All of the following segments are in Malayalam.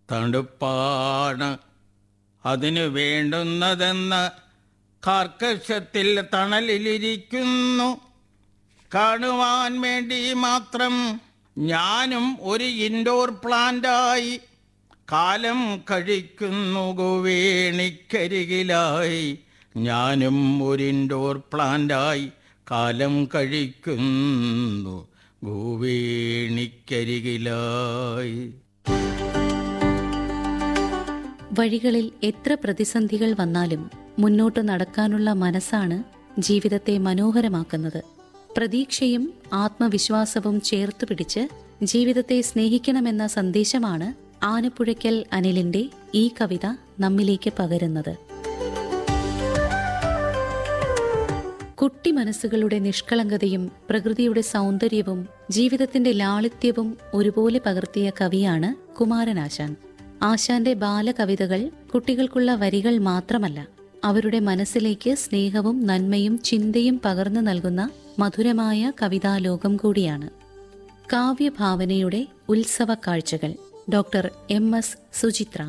തണുപ്പാണ് അതിനു വേണ്ടുന്നതെന്ന് കാർക്കശത്തിൽ തണലിലിരിക്കുന്നു കാണുവാൻ വേണ്ടി മാത്രം ഞാനും ഒരു ഇൻഡോർ പ്ലാന്റായി കാലം കഴിക്കുന്നു ഗോവേണിക്കരികിലായി ഞാനും ഒരു ഇൻഡോർ പ്ലാന്റായി കാലം കഴിക്കുന്നു ഗോവേണിക്കരികിലായി വഴികളിൽ എത്ര പ്രതിസന്ധികൾ വന്നാലും മുന്നോട്ട് നടക്കാനുള്ള മനസ്സാണ് ജീവിതത്തെ മനോഹരമാക്കുന്നത് പ്രതീക്ഷയും ആത്മവിശ്വാസവും ചേർത്തു പിടിച്ച് ജീവിതത്തെ സ്നേഹിക്കണമെന്ന സന്ദേശമാണ് ആനപ്പുഴയ്ക്കൽ അനിലിന്റെ ഈ കവിത നമ്മിലേക്ക് പകരുന്നത് കുട്ടി മനസ്സുകളുടെ നിഷ്കളങ്കതയും പ്രകൃതിയുടെ സൗന്ദര്യവും ജീവിതത്തിന്റെ ലാളിത്യവും ഒരുപോലെ പകർത്തിയ കവിയാണ് കുമാരനാശാൻ ആശാന്റെ ബാലകവിതകൾ കുട്ടികൾക്കുള്ള വരികൾ മാത്രമല്ല അവരുടെ മനസ്സിലേക്ക് സ്നേഹവും നന്മയും ചിന്തയും പകർന്നു നൽകുന്ന മധുരമായ കവിതാലോകം കൂടിയാണ് കാവ്യഭാവനയുടെ ഉത്സവ കാഴ്ചകൾ ഡോക്ടർ എം എസ് സുചിത്ര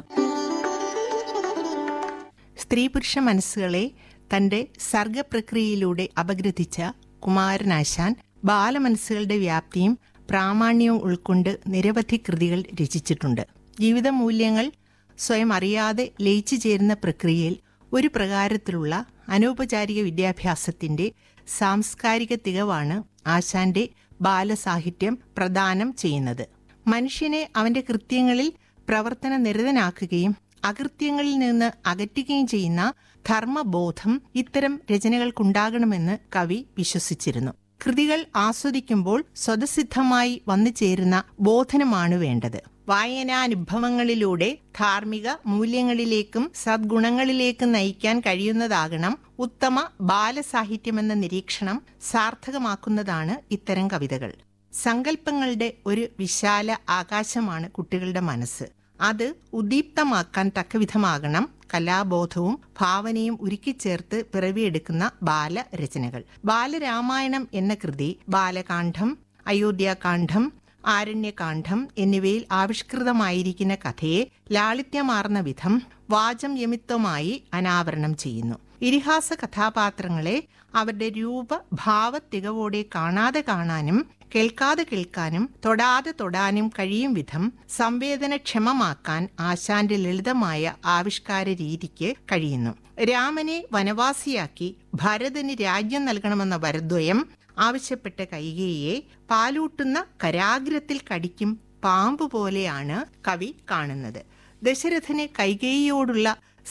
സ്ത്രീ പുരുഷ മനസ്സുകളെ തന്റെ സർഗപ്രക്രിയയിലൂടെ അപഗ്രഥിച്ച കുമാരനാശാൻ ബാലമനസ്സുകളുടെ വ്യാപ്തിയും പ്രാമാണ്യവും ഉൾക്കൊണ്ട് നിരവധി കൃതികൾ രചിച്ചിട്ടുണ്ട് ജീവിത മൂല്യങ്ങൾ സ്വയം അറിയാതെ ലയിച്ചു ചേരുന്ന പ്രക്രിയയിൽ ഒരു പ്രകാരത്തിലുള്ള അനൗപചാരിക വിദ്യാഭ്യാസത്തിന്റെ സാംസ്കാരിക തികവാണ് ആശാന്റെ ബാലസാഹിത്യം പ്രദാനം ചെയ്യുന്നത് മനുഷ്യനെ അവന്റെ കൃത്യങ്ങളിൽ പ്രവർത്തന നിരതനാക്കുകയും അകൃത്യങ്ങളിൽ നിന്ന് അകറ്റുകയും ചെയ്യുന്ന ധർമ്മബോധം ഇത്തരം രചനകൾക്കുണ്ടാകണമെന്ന് കവി വിശ്വസിച്ചിരുന്നു കൃതികൾ ആസ്വദിക്കുമ്പോൾ സ്വതസിദ്ധമായി വന്നു ചേരുന്ന ബോധനമാണ് വേണ്ടത് വായനാനുഭവങ്ങളിലൂടെ ധാർമ്മിക മൂല്യങ്ങളിലേക്കും സദ്ഗുണങ്ങളിലേക്കും നയിക്കാൻ കഴിയുന്നതാകണം ഉത്തമ ബാലസാഹിത്യമെന്ന നിരീക്ഷണം സാർത്ഥകമാക്കുന്നതാണ് ഇത്തരം കവിതകൾ സങ്കല്പങ്ങളുടെ ഒരു വിശാല ആകാശമാണ് കുട്ടികളുടെ മനസ്സ് അത് ഉദ്ദീപ്തമാക്കാൻ തക്കവിധമാകണം കലാബോധവും ഭാവനയും ഉരുക്കിച്ചേർത്ത് പിറവിയെടുക്കുന്ന ബാലരചനകൾ ബാലരാമായണം എന്ന കൃതി ബാലകാന്ഡം അയോധ്യാകാന്ഡം ആരണ്യകാന്ഡം എന്നിവയിൽ ആവിഷ്കൃതമായിരിക്കുന്ന കഥയെ ലാളിത്യമാർന്ന വിധം വാചം യമിത്വമായി അനാവരണം ചെയ്യുന്നു ഇതിഹാസ കഥാപാത്രങ്ങളെ അവരുടെ രൂപ ഭാവത്തികവോടെ കാണാതെ കാണാനും കേൾക്കാതെ കേൾക്കാനും തൊടാതെ തൊടാനും കഴിയും വിധം സംവേദനക്ഷമമാക്കാൻ ആശാന്റെ ലളിതമായ ആവിഷ്കാര രീതിക്ക് കഴിയുന്നു രാമനെ വനവാസിയാക്കി ഭരതന് രാജ്യം നൽകണമെന്ന വരദ്വയം ആവശ്യപ്പെട്ട കൈകേയെ പാലൂട്ടുന്ന കരാഗ്രത്തിൽ കടിക്കും പാമ്പ് പോലെയാണ് കവി കാണുന്നത് ദശരഥന് കൈകേയിയോടുള്ള